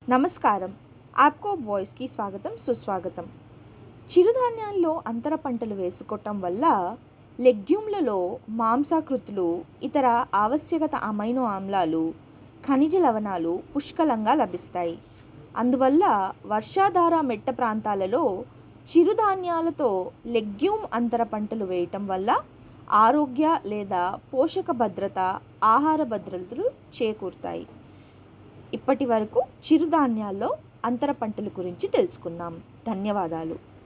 నమస్కారం ఆప్కో వాయిస్కి స్వాగతం సుస్వాగతం చిరుధాన్యాల్లో అంతర పంటలు వేసుకోవటం వల్ల లెగ్యూమ్లలో మాంసాకృతులు ఇతర ఆవశ్యకత అమైనో ఆమ్లాలు ఖనిజ లవణాలు పుష్కలంగా లభిస్తాయి అందువల్ల వర్షాధార మెట్ట ప్రాంతాలలో చిరుధాన్యాలతో లెగ్యూమ్ అంతర పంటలు వేయటం వల్ల ఆరోగ్య లేదా పోషక భద్రత ఆహార భద్రతలు చేకూరుతాయి ఇప్పటి వరకు చిరుధాన్యాల్లో అంతర పంటల గురించి తెలుసుకున్నాం ధన్యవాదాలు